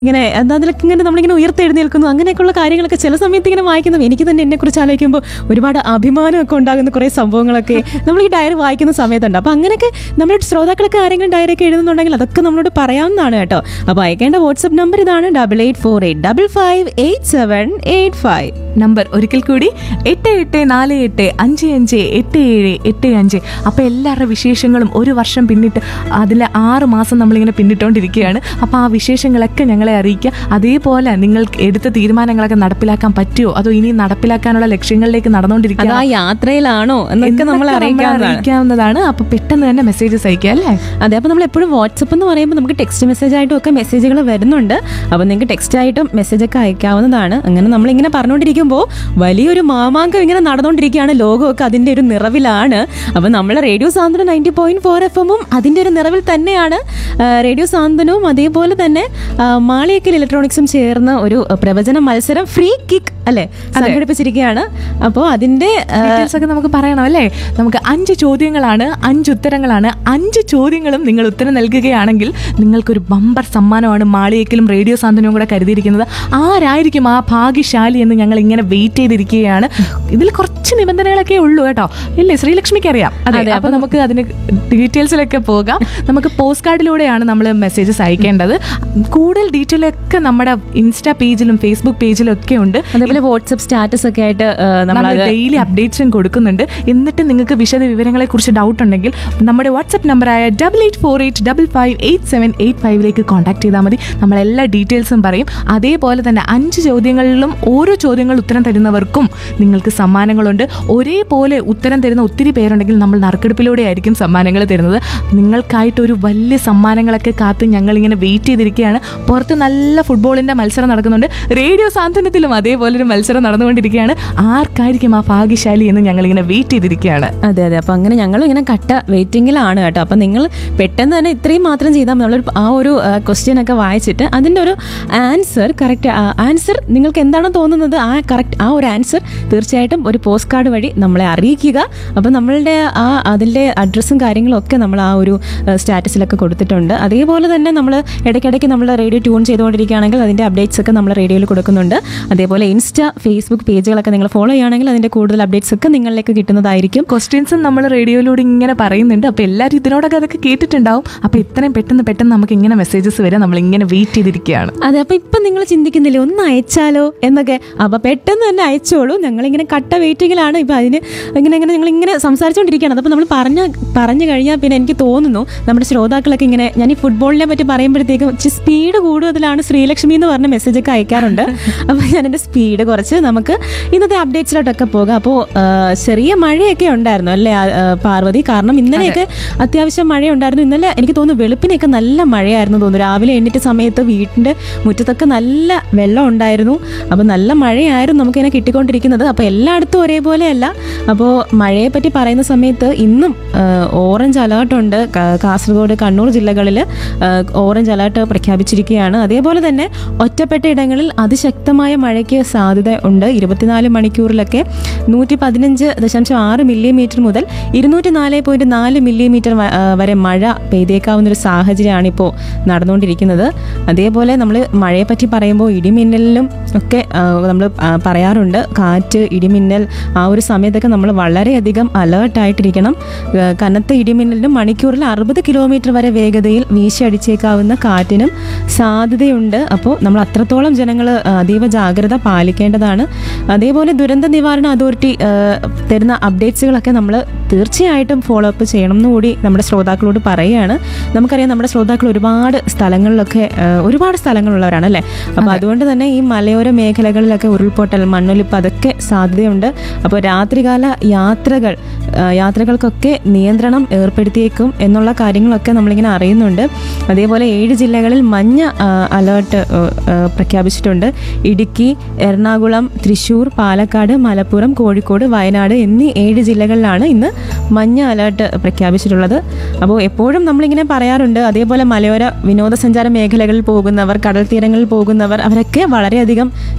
ഇങ്ങനെ എന്താ അതിലൊക്കെ ഇങ്ങനെ നമ്മളിങ്ങനെ ഉയർത്തെഴുന്നേൽക്കുന്നു അങ്ങനെയൊക്കെയുള്ള കാര്യങ്ങളൊക്കെ ചില സമയത്ത് ഇങ്ങനെ വായിക്കുന്നു എനിക്ക് തന്നെ എന്നെക്കുറിച്ച് ആലോചിക്കുമ്പോൾ ഒരുപാട് അഭിമാനമൊക്കെ ഉണ്ടാകുന്ന കുറേ സംഭവങ്ങളൊക്കെ നമ്മൾ ഈ ഡയറി വായിക്കുന്ന സമയത്തുണ്ട് അപ്പോൾ അങ്ങനെയൊക്കെ നമ്മുടെ ശ്രോതാക്കളൊക്കെ ആരെങ്കിലും ഡയറി ഒക്കെ എഴുതുന്നുണ്ടെങ്കിൽ അതൊക്കെ നമ്മളോട് പറയാവുന്നതാണ് കേട്ടോ അപ്പോൾ അയക്കേണ്ട വാട്സപ്പ് നമ്പർ ഇതാണ് double eight four eight double five eight seven eight five number ഒരിക്കൽ കൂടി എട്ട് എട്ട് നാല് എട്ട് അഞ്ച് അഞ്ച് എട്ട് ഏഴ് എട്ട് അഞ്ച് അപ്പോൾ എല്ലാവരുടെ വിശേഷങ്ങളും ഒരു വർഷം പിന്നിട്ട് അതിലെ ആറ് മാസം നമ്മളിങ്ങനെ പിന്നിട്ടുകൊണ്ടിരിക്കുകയാണ് അപ്പോൾ ആ വിശേഷങ്ങളൊക്കെ ഞങ്ങളെ അറിയിക്കുക അതേപോലെ നിങ്ങൾക്ക് എടുത്ത തീരുമാനങ്ങളൊക്കെ നടപ്പിലാക്കാൻ പറ്റുമോ അതോ ഇനി നടപ്പിലാക്കാനുള്ള ലക്ഷ്യങ്ങളിലേക്ക് അത് നടന്നുകൊണ്ടിരിക്കുക ആ യാത്രയിലാണോ എന്നൊക്കെ നമ്മൾ അറിയിക്കാവുന്നതാണ് അറിയിക്കാവുന്നതാണ് അപ്പോൾ പെട്ടെന്ന് തന്നെ മെസ്സേജസ് അയക്കുക അല്ലേ അതെ അപ്പോൾ നമ്മൾ എപ്പോഴും വാട്സപ്പ് എന്ന് പറയുമ്പോൾ നമുക്ക് ടെക്സ്റ്റ് മെസ്സേജ് ആയിട്ടും ഒക്കെ മെസ്സേജുകൾ വരുന്നുണ്ട് അപ്പോൾ നിങ്ങൾക്ക് ടെക്സ്റ്റ് ആയിട്ടും മെസ്സേജ് ഒക്കെ അയക്കാവുന്നതാണ് അങ്ങനെ നമ്മളിങ്ങനെ പറഞ്ഞുകൊണ്ടിരിക്കുമ്പോൾ വലിയൊരു മാമാങ്കം ഇങ്ങനെ നടന്നുകൊണ്ടിരിക്കുകയാണ് ലോകമൊക്കെ അതിൻ്റെ ഒരു നിറവിലാണ് അപ്പോൾ നമ്മൾ radio Santhwanam ninety point four F എമ്മും അതിൻ്റെ ഒരു നിറവിൽ തന്നെയാണ് ആ, റേഡിയോ സാന്ത്വനവും അതേപോലെ തന്നെ ആ, മാളിയക്കൽ ഇലക്ട്രോണിക്സും ചേർന്ന് ഒരു പ്രവചന മത്സരം ഫ്രീ കിക്ക് അല്ലേ സംഘടിപ്പിച്ചിരിക്കുകയാണ് അപ്പോൾ അതിൻ്റെ ആ, ഡീറ്റെയിൽസ് ഒക്കെ നമുക്ക് പറയണം അല്ലേ നമുക്ക് അഞ്ച് ചോദ്യങ്ങളാണ് അഞ്ച് ഉത്തരങ്ങളാണ് അഞ്ച് ചോദ്യങ്ങളും നിങ്ങൾ ഉത്തരം നൽകുകയാണെങ്കിൽ നിങ്ങൾക്കൊരു ബമ്പർ സമ്മാനമാണ് മാളിയേക്കലും റേഡിയോ സാന്ത്വനവും കൂടെ കരുതിയിരിക്കുന്നത് ആരായിരിക്കും ആ ഭാഗ്യശാലി എന്ന് ഞങ്ങൾ ഇങ്ങനെ വെയിറ്റ് ചെയ്തിരിക്കുകയാണ് ഇതിൽ കുറച്ച് നിബന്ധനകളൊക്കെ ഉള്ളൂ കേട്ടോ ഇല്ലേ ശ്രീലക്ഷ്മിക്ക് അറിയാം അതെ അപ്പൊ നമുക്ക് അതിന് ഡീറ്റെയിൽസിലൊക്കെ പോകാം നമുക്ക് പോസ്റ്റ് കാർഡിലൂടെയാണ് നമ്മൾ മെസ്സേജസ് അയക്കേണ്ടത് കൂടുതൽ ഡീറ്റെയിൽ ഒക്കെ നമ്മുടെ ഇൻസ്റ്റാ പേജിലും ഫേസ്ബുക്ക് പേജിലും ഒക്കെ ഉണ്ട് അതേപോലെ വാട്സപ്പ് സ്റ്റാറ്റസ് ഒക്കെ ആയിട്ട് ആ, നമ്മൾ നമ്മളത് ഡെയിലി അപ്ഡേറ്റ്സും കൊടുക്കുന്നുണ്ട് എന്നിട്ട് നിങ്ങൾക്ക് വിശദ വിവരങ്ങളെ കുറിച്ച് ഡൗട്ട് ഉണ്ടെങ്കിൽ നമ്മുടെ വാട്സ്ആപ്പ് നമ്പറായ double eight four eight double five eight seven eight ഫൈവിലേക്ക് കോൺടാക്ട് ചെയ്താൽ മതി നമ്മൾ എല്ലാ ഡീറ്റെയിൽസും പറയും അതേപോലെ തന്നെ അഞ്ച് ചോദ്യങ്ങളിലും ഓരോ ചോദ്യങ്ങൾ ഉത്തരം തരുന്നവർക്കും നിങ്ങൾക്ക് സമ്മാനങ്ങളുണ്ട് ഒരേപോലെ ഉത്തരം തരുന്ന ഒത്തിരി പേരുണ്ടെങ്കിൽ നമ്മൾ നറുക്കെടുപ്പിലൂടെ ആയിരിക്കും സമ്മാനങ്ങൾ തരുന്നത് നിങ്ങൾക്കായിട്ട് ഒരു വലിയ സമ്മാനങ്ങളൊക്കെ കാത്ത് ഞങ്ങൾ ഇങ്ങനെ വെയിറ്റ് ചെയ്തിരിക്കുകയാണ് പുറത്ത് നല്ല ഫുട്ബോളിന്റെ മത്സരം നടക്കുന്നുണ്ട് റേഡിയോ സാന്ത്വനത്തിലും അതേപോലെ ഒരു മത്സരം നടന്നുകൊണ്ടിരിക്കുകയാണ് ആർക്കായിരിക്കും ആ ഭാഗ്യശാലി എന്ന് ഞങ്ങൾ ഇങ്ങനെ വെയിറ്റ് ചെയ്തിരിക്കുകയാണ് അതെ അതെ അപ്പൊ അങ്ങനെ ഞങ്ങളും ഇങ്ങനെ കട്ട വെയിറ്റിംഗിലാണ് കേട്ടോ അപ്പൊ നിങ്ങൾ പെട്ടെന്ന് തന്നെ ഇത്രയും മാത്രം ചെയ്താൽ മതി നമ്മളൊരു ആ ഒരു ക്വസ്റ്റ്യൻ ഒക്കെ വായിച്ചിട്ട് അതിന്റെ ഒരു ആൻസർ കറക്റ്റ് ആൻസർ നിങ്ങൾക്ക് എന്താണോ തോന്നുന്നത് ആ കറക്റ്റ് ആ ഒരു ആൻസർ തീർച്ചയായിട്ടും ഒരു പോസ്റ്റ് കാർഡ് വഴി നമ്മളെ അറിയിക്കുക അപ്പൊ നമ്മളുടെ ആ അതിന്റെ അഡ്രസ്സും കാര്യങ്ങളും ഒക്കെ നമ്മൾ ആ ഒരു സ്റ്റാറ്റസിലൊക്കെ കൊടുത്തിട്ടുണ്ട് അതേപോലെ തന്നെ നമ്മൾ ഇടയ്ക്കിടയ്ക്ക് നമ്മൾ റേഡിയോ ട്യൂൺ ചെയ്തുകൊണ്ടിരിക്കുകയാണെങ്കിൽ അതിന്റെ അപ്ഡേറ്റ്സ് ഒക്കെ നമ്മൾ റേഡിയോയിൽ കൊടുക്കുന്നുണ്ട് അതേപോലെ ഇൻസ്റ്റ ഫേസ്ബുക്ക് പേജുകളൊക്കെ നിങ്ങൾ ഫോളോ ചെയ്യുകയാണെങ്കിൽ അതിന്റെ കൂടുതൽ അപ്ഡേറ്റ്സ് ഒക്കെ നിങ്ങളിലേക്ക് കിട്ടുന്നതായിരിക്കും ക്വസ്റ്റ്യൻസും നമ്മൾ റേഡിയോയിലൂടെ ഇങ്ങനെ പറയുന്നുണ്ട് അപ്പോൾ എല്ലാവരും ഇതിനോടൊക്കെ അതൊക്കെ കേട്ടിട്ടുണ്ടാവും അപ്പോൾ ഇത്രയും പെട്ടെന്ന് പെട്ടെന്ന് നമുക്ക് ഇങ്ങനെ മെസ്സേജസ് വരാം നമ്മൾ ഇങ്ങനെ വെയിറ്റ് ചെയ്തിരിക്കുകയാണ് അതെ അപ്പൊ ഇപ്പൊ നിങ്ങൾ ചിന്തിക്കുന്നില്ലേ ഒന്ന് അയച്ചാലോ എന്നൊക്കെ അപ്പൊ പെട്ടെന്ന് തന്നെ അയച്ചോളൂ ഞങ്ങളിങ്ങനെ കട്ട വെയിറ്റിംഗിലാണ് ഇപ്പൊ അതിന് ഇങ്ങനെ ഇങ്ങനെ നിങ്ങൾ ഇങ്ങനെ സംസാരിച്ചുകൊണ്ടിരിക്കുകയാണ് അപ്പോൾ നമ്മൾ പറഞ്ഞ പറഞ്ഞു കഴിഞ്ഞാൽ പിന്നെ എനിക്ക് തോന്നുന്നു നമ്മുടെ ശ്രോതാക്കളൊക്കെ ഇങ്ങനെ ഞാൻ ഈ ഫുട്ബോളിനെ പറ്റി പറയുമ്പോഴത്തേക്കും ഇച്ചിരി സ്പീഡ് കൂടുതലാണ് ശ്രീലക്ഷ്മി എന്ന് പറഞ്ഞ മെസ്സേജ് ഒക്കെ അയക്കാറുണ്ട് അപ്പോൾ ഞാൻ എൻ്റെ സ്പീഡ് കുറച്ച് നമുക്ക് ഇന്നത്തെ അപ്ഡേറ്റ്സിലോട്ടൊക്കെ പോകാം അപ്പോൾ ചെറിയ മഴയൊക്കെ ഉണ്ടായിരുന്നു അല്ലേ ആ, ആ, പാർവതി കാരണം ഇന്നലെയൊക്കെ അത്യാവശ്യം മഴയുണ്ടായിരുന്നു ഇന്നലെ എനിക്ക് തോന്നുന്നു വെളുപ്പിനെയൊക്കെ നല്ല മഴയായിരുന്നു തോന്നുന്നു രാവിലെ എണ്ണീറ്റ സമയത്ത് വീട്ടിൻ്റെ മുറ്റത്തൊക്കെ നല്ല വെള്ളം ഉണ്ടായിരുന്നു അപ്പോൾ നല്ല മഴയായിരുന്നു നമുക്കിങ്ങനെ കിട്ടിക്കൊണ്ടിരിക്കുന്നത് അപ്പോൾ എല്ലായിടത്തും ഒരേപോലെയല്ല അപ്പോൾ മഴയെ പറ്റി പറയുന്ന സമയത്ത് ഇന്നും ആ, ഓറഞ്ച് അലേർട്ടുണ്ട് കാ- കാസർഗോഡ് കണ്ണൂർ ജില്ലകളിൽ ആ, ഓറഞ്ച് അലേർട്ട് പ്രഖ്യാപിച്ചിരിക്കുകയാണ് അതേപോലെ തന്നെ ഒറ്റപ്പെട്ട ഇടങ്ങളിൽ അതിശക്തമായ മഴയ്ക്ക് സാധ്യത ഉണ്ട് ഇരുപത്തിനാല് മണിക്കൂറിലൊക്കെ നൂറ്റി പതിനഞ്ച് ദശാംശം ആറ് മില്ലിമീറ്റർ മുതൽ ഇരുന്നൂറ്റി നാല് പോയിന്റ് നാല് മില്ലിമീറ്റർ വ- ആ, വരെ മഴ പെയ്തേക്കാവുന്ന ഒരു സാഹചര്യമാണ് ഇപ്പോൾ നടന്നുകൊണ്ടിരിക്കുന്നത് അതേപോലെ നമ്മൾ മഴയെ പറ്റി പറയുമ്പോൾ ഇടിമിന്നലിലും ഒക്കെ നമ്മൾ പറയാറുണ്ട് കാറ്റ് ഇടിമിന്നൽ ആ ഒരു സമയത്തൊക്കെ നമ്മൾ വളരെയധികം അലേർട്ടായിട്ടിരിക്കണം ആ, കനത്ത ഇടിമിന്നലിനും മണിക്കൂറിൽ അറുപത് കിലോമീറ്റർ വരെ വേഗതയിൽ വീശിയടിച്ചേക്കാവുന്ന കാറ്റിനും സാധ്യതയുണ്ട് അപ്പോൾ നമ്മൾ അത്രത്തോളം ജനങ്ങൾ അതീവ ജാഗ്രത പാലിക്കേണ്ടതാണ് അതേപോലെ ദുരന്ത നിവാരണ അതോറിറ്റി ആ, തരുന്ന അപ്ഡേറ്റ്സുകളൊക്കെ നമ്മൾ തീർച്ചയായിട്ടും ഫോളോ അപ്പ് ചെയ്യണം എന്നുകൂടി നമ്മുടെ ശ്രോതാക്കളോട് പറയുകയാണ് നമുക്കറിയാം നമ്മുടെ ശ്രോതാക്കൾ ഒരുപാട് സ്ഥലങ്ങളിലൊക്കെ ആ, ഒരുപാട് സ്ഥലങ്ങളുള്ളവരാണ് അല്ലേ അപ്പോൾ അതുകൊണ്ട് തന്നെ ഈ മലയോര മേഖലകളിലൊക്കെ ഉരുൾപൊട്ടൽ മണ്ണൊലിപ്പ് അതൊക്കെ സാധ്യതയുണ്ട് അപ്പോൾ രാത്രികാല യാത്രകൾ ആ, യാത്രകൾക്കൊക്കെ നിയന്ത്രണം ഏർപ്പെടുത്തിയേക്കും എന്നുള്ള കാര്യങ്ങളൊക്കെ നമ്മളിങ്ങനെ അറിയുന്നുണ്ട് അതേപോലെ ഏഴ് ജില്ലകളിൽ മഞ്ഞ ആ, അലേർട്ട് ആ, ആ, പ്രഖ്യാപിച്ചിട്ടുണ്ട് ഇടുക്കി എറണാകുളം തൃശൂർ പാലക്കാട് മലപ്പുറം കോഴിക്കോട് വയനാട് എന്നീ ഏഴ് ജില്ലകളിലാണ് ഇന്ന് മഞ്ഞ അലേർട്ട് പ്രഖ്യാപിച്ചിട്ടുള്ളത് അപ്പോൾ എപ്പോഴും നമ്മളിങ്ങനെ പറയാറുണ്ട് അതേപോലെ മലയോര വിനോദസഞ്ചാര മേഖലകളിൽ പോകുന്നവർ കടൽ തീരങ്ങളിൽ പോകുന്നവർ അവരൊക്കെ വളരെയധികം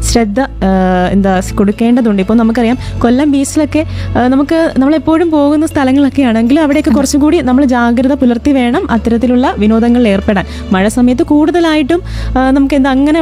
ശ്രദ്ധ ആ, എന്താ കൊടുക്കേണ്ടതുണ്ട് ഇപ്പോൾ നമുക്കറിയാം കൊല്ലം ബീച്ചിലൊക്കെ ആ, നമുക്ക് നമ്മളെപ്പോഴും പോകുന്ന സ്ഥലങ്ങളൊക്കെ ആണെങ്കിലും അവിടെയൊക്കെ കുറച്ചും കൂടി നമ്മൾ ജാഗ്രത പുലർത്തി വേണം അത്തരത്തിലുള്ള വിനോദങ്ങളിൽ ഏർപ്പെടാൻ മഴ സമയത്ത് കൂടുതലായിട്ടും ആ, നമുക്ക് എന്താ അങ്ങനെ